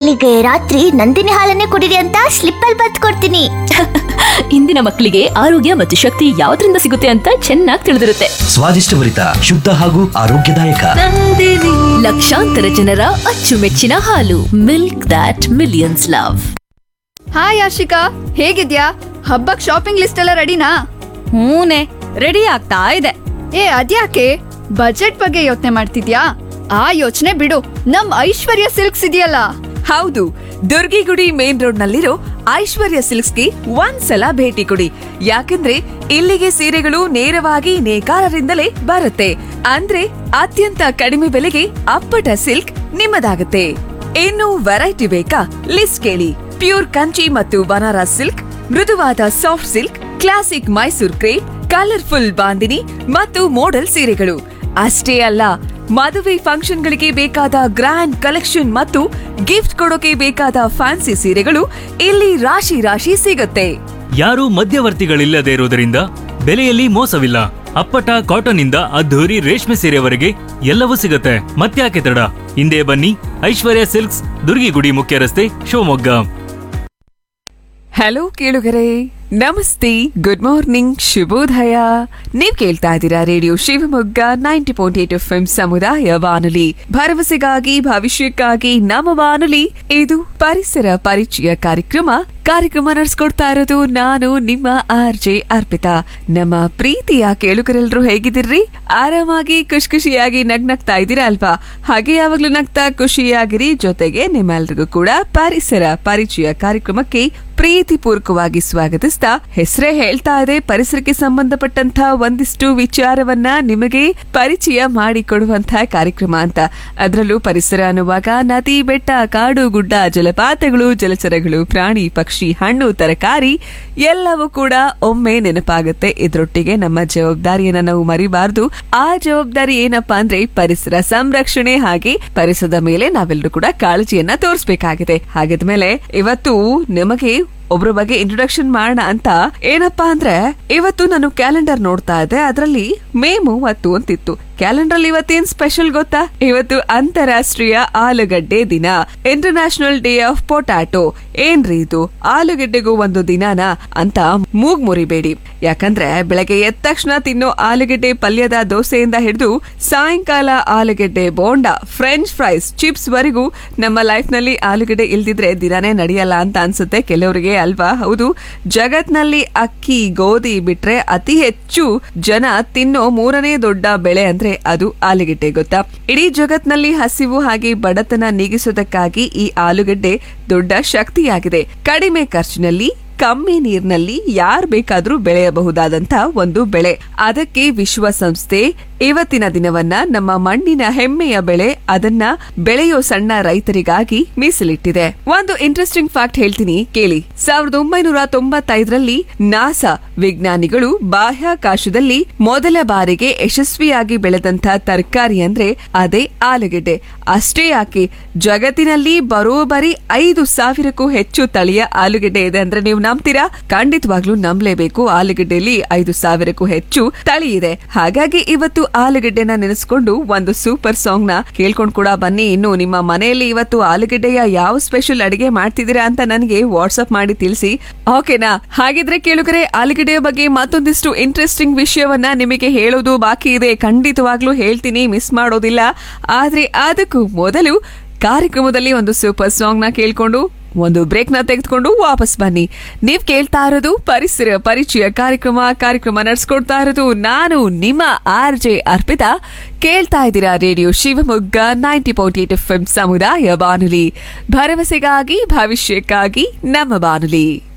ಮಕ್ಕಳಿಗೆ ರಾತ್ರಿ ನಂದಿನಿ ಹಾಲನ್ನೇ ಕುಡಿರಿ ಅಂತ ಸ್ಲಿಪ್ ಅಲ್ಲಿ ಬತ್ ಕೊಡ್ತೀನಿ ಇಂದಿನ ಮಕ್ಕಳಿಗೆ ಆರೋಗ್ಯ ಮತ್ತು ಶಕ್ತಿ ಯಾವ್ದ್ರಿಂದ ಸಿಗುತ್ತೆ ಅಂತ ಚೆನ್ನಾಗಿ ತಿಳಿದಿರುತ್ತೆ ಸ್ವಾದಿಷ್ಟಭರಿತ ಶುದ್ಧ ಹಾಗೂ ಆರೋಗ್ಯದಾಯಕ ಲಕ್ಷಾಂತರ ಜನರ ಅಚ್ಚುಮೆಚ್ಚಿನ ಹಾಲು milk dot millions love hi Ashika ಹೇಗಿದ್ಯಾ ಹಬ್ಬಕ್ ಶಾಪಿಂಗ್ ಲಿಸ್ಟ್ ಎಲ್ಲ ರೆಡಿನಾ ಹೂನೆ ರೆಡಿ ಆಗ್ತಾ ಇದೆ ಏ ಅದ್ಯಾಕೆ ಬಜೆಟ್ ಬಗ್ಗೆ ಯೋಚನೆ ಮಾಡ್ತಿದ್ಯಾ ಆ ಯೋಚನೆ ಬಿಡು ನಮ್ ಐಶ್ವರ್ಯ ಸಿಲ್ಕ್ಸ್ ಇದೆಯಲ್ಲ ಹೌದು ದುರ್ಗಿಗುಡಿ ಮೇನ್ ರೋಡ್ ನಲ್ಲಿರೋ ಐಶ್ವರ್ಯ ಸಿಲ್ಕ್ಸ್ಗೆ ಒಂದ್ಸಲ ಭೇಟಿ ಕೊಡಿ ಯಾಕಂದ್ರೆ ಇಲ್ಲಿಗೆ ಸೀರೆಗಳು ನೇರವಾಗಿ ನೇಕಾರರಿಂದಲೇ ಬರುತ್ತೆ ಅಂದ್ರೆ ಅತ್ಯಂತ ಕಡಿಮೆ ಬೆಲೆಗೆ ಅಪ್ಪಟ ಸಿಲ್ಕ್ ನಿಮ್ಮದಾಗುತ್ತೆ ಇನ್ನು ವೆರೈಟಿ ಬೇಕಾ ಲಿಸ್ಟ್ ಕೇಳಿ ಪ್ಯೂರ್ ಕಂಚಿ ಮತ್ತು ಬನಾರಸ್ ಸಿಲ್ಕ್ ಮೃದುವಾದ soft silk classic Mysore crepe colourful bandhani ಮತ್ತು ಮೋಡಲ್ ಸೀರೆಗಳು ಅಷ್ಟೇ ಅಲ್ಲ ಮದುವೆ ಫಂಕ್ಷನ್ಗಳಿಗೆ ಬೇಕಾದ ಗ್ರ್ಯಾಂಡ್ ಕಲೆಕ್ಷನ್ ಮತ್ತು ಗಿಫ್ಟ್ ಕೊಡೋಕೆ ಬೇಕಾದ ಫ್ಯಾನ್ಸಿ ಸೀರೆಗಳು ಇಲ್ಲಿ ರಾಶಿ ರಾಶಿ ಸಿಗುತ್ತೆ ಯಾರೂ ಮಧ್ಯವರ್ತಿಗಳಿಲ್ಲದೆ ಇರುವುದರಿಂದ ಬೆಲೆಯಲ್ಲಿ ಮೋಸವಿಲ್ಲ ಅಪ್ಪಟ ಕಾಟನ್ ಇಂದ ಅದ್ಧೂರಿ ರೇಷ್ಮೆ ಸೀರೆವರೆಗೆ ಎಲ್ಲವೂ ಸಿಗುತ್ತೆ ಮತ್ತ್ಯಾಕೆ ತಡ ಹಿಂದೆ ಬನ್ನಿ ಐಶ್ವರ್ಯ ಸಿಲ್ಕ್ಸ್ ದುರ್ಗಿಗುಡಿ ಮುಖ್ಯ ರಸ್ತೆ ಶಿವಮೊಗ್ಗ ಹಲೋ ಕೇಳುಗರೆ ನಮಸ್ತೆ ಗುಡ್ ಮಾರ್ನಿಂಗ್ ಶುಭೋದಯ ನೀವ್ ಕೇಳ್ತಾ ಇದ್ದೀರಾ radio Shivamogga ninety point eight F M ಸಮುದಾಯ ಬಾನುಲಿ ಭರವಸೆಗಾಗಿ ಭವಿಷ್ಯಕ್ಕಾಗಿ ನಮ್ಮ ಬಾನುಲಿ ಇದು ಪರಿಸರ ಪರಿಚಯ ಕಾರ್ಯಕ್ರಮ ಕಾರ್ಯಕ್ರಮ ನಡೆಸ್ಕೊಡ್ತಾ ಇರೋದು ನಾನು ನಿಮ್ಮ ಆರ್ ಜೆ ಅರ್ಪಿತಾ ನಮ್ಮ ಪ್ರೀತಿಯ ಕೇಳುಗರೆಲ್ಲರೂ ಹೇಗಿದ್ದೀರ್ರಿ ಆರಾಮಾಗಿ ಖುಷಿ ಖುಷಿಯಾಗಿ ನಗ್ನಗ್ತಾ ಇದ್ದೀರಾ ಅಲ್ವಾ ಹಾಗೆ ಯಾವಾಗ್ಲೂ ನಗ್ತಾ ಖುಷಿಯಾಗಿರಿ ಜೊತೆಗೆ ನಿಮ್ಮೆಲ್ರಿಗೂ ಕೂಡ ಪರಿಸರ ಪರಿಚಯ ಕಾರ್ಯಕ್ರಮಕ್ಕೆ ಪ್ರೀತಿಪೂರ್ವಕವಾಗಿ ಸ್ವಾಗತಿಸ್ತಾ ಹೆಸರೇ ಹೇಳ್ತಾ ಇದೆ ಪರಿಸರಕ್ಕೆ ಸಂಬಂಧಪಟ್ಟಂತ ಒಂದಿಷ್ಟು ವಿಚಾರವನ್ನ ನಿಮಗೆ ಪರಿಚಯ ಮಾಡಿಕೊಡುವಂತಹ ಕಾರ್ಯಕ್ರಮ ಅಂತ ಅದರಲ್ಲೂ ಪರಿಸರ ಅನ್ನುವಾಗ ನದಿ ಬೆಟ್ಟ ಕಾಡು ಗುಡ್ಡ ಜಲಪಾತಗಳು ಜಲಚರಗಳು ಪ್ರಾಣಿ ಪಕ್ಷಿ ಹಣ್ಣು ತರಕಾರಿ ಎಲ್ಲವೂ ಕೂಡ ಒಮ್ಮೆ ನೆನಪಾಗುತ್ತೆ ಇದರೊಟ್ಟಿಗೆ ನಮ್ಮ ಜವಾಬ್ದಾರಿಯನ್ನ ನಾವು ಮರಿಬಾರ್ದು ಆ ಜವಾಬ್ದಾರಿ ಏನಪ್ಪಾ ಅಂದ್ರೆ ಪರಿಸರ ಸಂರಕ್ಷಣೆ ಹಾಗೆ ಪರಿಸರದ ಮೇಲೆ ನಾವೆಲ್ಲರೂ ಕೂಡ ಕಾಳಜಿಯನ್ನ ತೋರಿಸಬೇಕಾಗಿದೆ ಹಾಗಿದ್ಮೇಲೆ ಇವತ್ತು ನಿಮಗೆ ಒಬ್ರ ಬಗ್ಗೆ ಇಂಟ್ರೊಡಕ್ಷನ್ ಮಾಡೋಣ ಅಂತ ಏನಪ್ಪಾ ಅಂದ್ರೆ ಇವತ್ತು ನಾನು ಕ್ಯಾಲೆಂಡರ್ ನೋಡ್ತಾ ಇದ್ದೆ ಅದರಲ್ಲಿ ಮೇ ಮೂವತ್ತು ಅಂತಿತ್ತು ಕ್ಯಾಲೆಂಡರ್ ಅಲ್ಲಿ ಇವತ್ತೇನ್ ಸ್ಪೆಷಲ್ ಗೊತ್ತಾ ಇವತ್ತು ಅಂತಾರಾಷ್ಟ್ರೀಯ ಆಲೂಗಡ್ಡೆ ದಿನ ಇಂಟರ್ನ್ಯಾಷನಲ್ ಡೇ ಆಫ್ ಪೊಟ್ಯಾಟೊ ಏನ್ರಿ ಇದು ಆಲೂಗೆಡ್ಡೆಗೂ ಒಂದು ದಿನಾನ ಅಂತ ಮೂಗ್ ಮುರಿಬೇಡಿ ಯಾಕಂದ್ರೆ ಬೆಳಗ್ಗೆ ಎದ್ದ ತಕ್ಷಣ ತಿನ್ನೋ ಆಲೂಗೆಡ್ಡೆ ಪಲ್ಯದ ದೋಸೆಯಿಂದ ಹಿಡಿದು ಸಾಯಂಕಾಲ ಆಲೂಗೆಡ್ಡೆ ಬೋಂಡ ಫ್ರೆಂಚ್ ಫ್ರೈಸ್ ಚಿಪ್ಸ್ ವರೆಗೂ ನಮ್ಮ ಲೈಫ್ ನಲ್ಲಿ ಆಲೂಗೆಡ್ಡೆ ಇಲ್ದಿದ್ರೆ ದಿನಾನೇ ನಡೆಯಲ್ಲ ಅಂತ ಅನ್ಸುತ್ತೆ ಕೆಲವರಿಗೆ ಅಲ್ವಾ ಹೌದು ಜಗತ್ನಲ್ಲಿ ಅಕ್ಕಿ ಗೋಧಿ ಬಿಟ್ರೆ ಅತಿ ಹೆಚ್ಚು ಜನ ತಿನ್ನೋ ಮೂರನೇ ದೊಡ್ಡ ಬೆಳೆ ಅಂದ್ರೆ ಅದು ಆಲೂಗೆಡ್ಡೆ ಗೊತ್ತಾ ಇಡೀ ಜಗತ್ನಲ್ಲಿ ಹಸಿವು ಹಾಗೆ ಬಡತನ ನೀಗಿಸೋದಕ್ಕಾಗಿ ಈ ಆಲೂಗೆಡ್ಡೆ ದೊಡ್ಡ ಶಕ್ತಿಯಾಗಿದೆ ಕಡಿಮೆ ಖರ್ಚಿನಲ್ಲಿ ಕಮ್ಮಿ ನೀರಿನಲ್ಲಿ ಯಾರ್ ಬೇಕಾದ್ರೂ ಬೆಳೆಯಬಹುದಾದಂತ ಒಂದು ಬೆಳೆ ಅದಕ್ಕೆ ವಿಶ್ವಸಂಸ್ಥೆ ಇವತ್ತಿನ ದಿನವನ್ನ ನಮ್ಮ ಮಣ್ಣಿನ ಹೆಮ್ಮೆಯ ಬೆಳೆ ಅದನ್ನ ಬೆಳೆಯೋ ಸಣ್ಣ ರೈತರಿಗಾಗಿ ಮೀಸಲಿಟ್ಟಿದೆ ಒಂದು ಇಂಟ್ರೆಸ್ಟಿಂಗ್ ಫ್ಯಾಕ್ಟ್ ಹೇಳ್ತೀನಿ ಕೇಳಿ ಸಾವಿರದ ಒಂಬೈನೂರ ತೊಂಬತ್ತೈದರಲ್ಲಿ ನಾಸಾ ವಿಜ್ಞಾನಿಗಳು ಬಾಹ್ಯಾಕಾಶದಲ್ಲಿ ಮೊದಲ ಬಾರಿಗೆ ಯಶಸ್ವಿಯಾಗಿ ಬೆಳೆದಂತ ತರಕಾರಿ ಅಂದ್ರೆ ಅದೇ ಆಲೂಗೆಡ್ಡೆ ಅಷ್ಟೇ ಯಾಕೆ ಜಗತ್ತಿನಲ್ಲಿ ಬರೋಬರಿ ಐದು ಸಾವಿರಕ್ಕೂ ಹೆಚ್ಚು ತಳಿಯ ಆಲೂಗೆಡ್ಡೆ ಇದೆ ಅಂದ್ರೆ ನೀವು ನಂಬ್ತೀರಾ ಖಂಡಿತವಾಗ್ಲೂ ನಂಬಲೇಬೇಕು ಆಲೂಗೆಡ್ಡೆಯಲ್ಲಿ ಐದು ಸಾವಿರಕ್ಕೂ ಹೆಚ್ಚು ತಳಿ ಇದೆ ಹಾಗಾಗಿ ಇವತ್ತು ಆಲೂಗೆಡ್ಡೆನ ನೆನೆಸ್ಕೊಂಡು ಒಂದು ಸೂಪರ್ ಸಾಂಗ್ ನ ಕೇಳ್ಕೊಂಡ್ ಕೂಡ ಬನ್ನಿ ಇನ್ನು ನಿಮ್ಮ ಮನೆಯಲ್ಲಿ ಇವತ್ತು ಆಲೂಗೆಡ್ಡೆಯ ಯಾವ ಸ್ಪೆಷಲ್ ಅಡಿಗೆ ಮಾಡ್ತಿದ್ದೀರಾ ಅಂತ ನನಗೆ ವಾಟ್ಸ್ಆಪ್ ಮಾಡಿ ತಿಳಿಸಿ ಓಕೆನಾ ಹಾಗಿದ್ರೆ ಕೇಳುಗರೆ ಆಲೂಗೆಡ್ಡೆಯ ಬಗ್ಗೆ ಮತ್ತೊಂದಿಷ್ಟು ಇಂಟ್ರೆಸ್ಟಿಂಗ್ ವಿಷಯವನ್ನ ನಿಮಗೆ ಹೇಳೋದು ಬಾಕಿ ಇದೆ ಖಂಡಿತವಾಗ್ಲೂ ಹೇಳ್ತೀನಿ ಮಿಸ್ ಮಾಡೋದಿಲ್ಲ ಆದ್ರೆ ಅದಕ್ಕೂ ಮೊದಲು ಕಾರ್ಯಕ್ರಮದಲ್ಲಿ ಒಂದು ಸೂಪರ್ ಸಾಂಗ್ ನ ಕೇಳ್ಕೊಂಡು ಒಂದು ಬ್ರೇಕ್ ನ ತೆಗೆದುಕೊಂಡು ವಾಪಸ್ ಬನ್ನಿ ನೀವ್ ಕೇಳ್ತಾ ಇರೋದು ಪರಿಸರ ಪರಿಚಯ ಕಾರ್ಯಕ್ರಮ ಕಾರ್ಯಕ್ರಮ ನಡೆಸ್ಕೊಡ್ತಾ ಇರೋದು ನಾನು ನಿಮ್ಮ ಆರ್ ಜೆ ಅರ್ಪಿತಾ ಕೇಳ್ತಾ ಇದ್ದೀರಾ radio Shivamogga ninety point eight F M ಸಮುದಾಯ ಬಾನುಲಿ ಭರವಸೆಗಾಗಿ ಭವಿಷ್ಯಕ್ಕಾಗಿ ನಮ್ಮ ಬಾನುಲಿ